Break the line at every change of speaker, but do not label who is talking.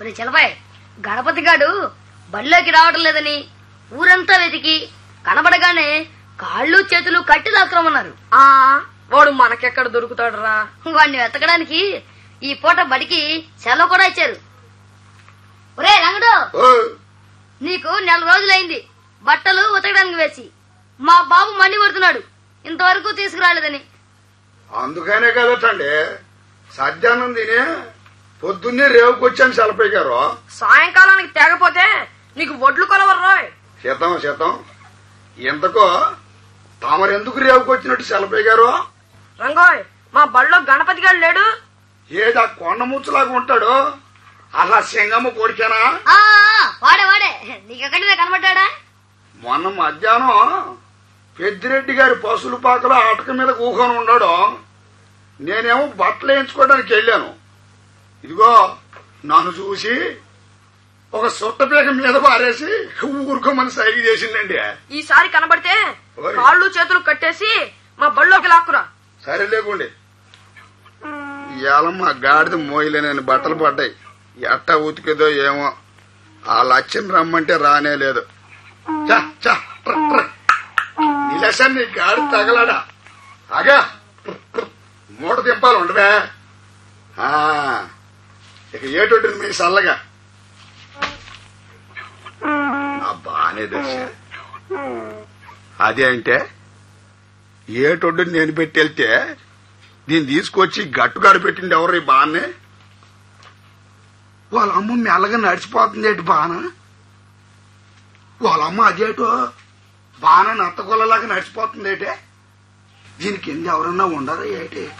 ఒరే చలపాయ్ గణపతి గాడు బడిలోకి రావడం లేదని ఊరంతా వెతికి కనబడగానే కాళ్ళు చేతులు కట్టి లాక్రమన్నారు
ఆ వాడు మనకెక్కడ దొరుకుతాడురా
వాడిని వెతకడానికి ఈ పూట బడికి సెలవు కూడా ఇచ్చారు ఒరే రంగడు
ఓ,
నీకు నెల రోజులైంది బట్టలు ఉతకడానికి వేసి మా బాబు మండి కొడుతున్నాడు ఇంతవరకు తీసుకురాలేదని
అందుకనే కదటండి సద్యానం తిని పొద్దున్నే రేవుకొచ్చాను సెలపయ్య గారు
సాయంకాలానికి తేగపోతే నీకు వడ్లు కొలవర్రాయ్
శీతం శీతం ఇంతకో తమరెందుకు రేవుకొచ్చినట్టు సెలపయ్య గారు
రంగోయ్ మా బడిలో గణపతి గారు లేడు
ఏదా కొండ ముచ్చులాగా ఉంటాడు అలా సింగమ్మ కొడికేనా
ఆ ఆ, వాడే వాడే నీకెక్కడిదే కనబడ్డా
మొన్న మధ్యాహ్నం పెద్దిరెడ్డి గారి పసులు పాకలో అటక మీద కూకొని ఉన్నాడు నేనేమో బట్టలు వేయించుకోవడానికి వెళ్ళాను ఇదిగో నన్ను చూసి ఒక సుట్టపీక మీద పారేసి ఊరుకోమని సైగ చేసిందండి
ఈసారి కనబడితే
ఓయ్.
కాళ్ళు చేతులు కట్టేసి మా బడిలోకి లాక్కురా
సరే లేకుండి ఇవాళ మా గాడిద మోయలేనని బట్టలు పడ్డాయి ఎట్టా ఉతికిదో ఏమో ఆ లక్ష్యం రమ్మంటే రానే లేదు చా, చా, ట్ర, ట్ర. నీలేశాన్ని నీ గాడి తగలడా అగా ట్ర, ట్ర. మూట తింపాలి ఉండవే ఆ, ఇక ఏటొడ్డింది మీ సల్లగా నా బానే దశ అదే అంటే ఏటొడ్డు నేను పెట్టి వెళ్తే దీన్ని తీసుకొచ్చి గట్టుగాడు పెట్టింది ఎవరు ఈ బాన్నే వాళ్ళ అమ్మ మెల్లగా నడిచిపోతుంది ఏంటి బాన వాళ్ళ అమ్మ అదేటో బాణ నత్తగొల్లలాగా నడిచిపోతుంది ఏంటే దీనికి కింద ఎవరన్నా ఉండరా ఏంటి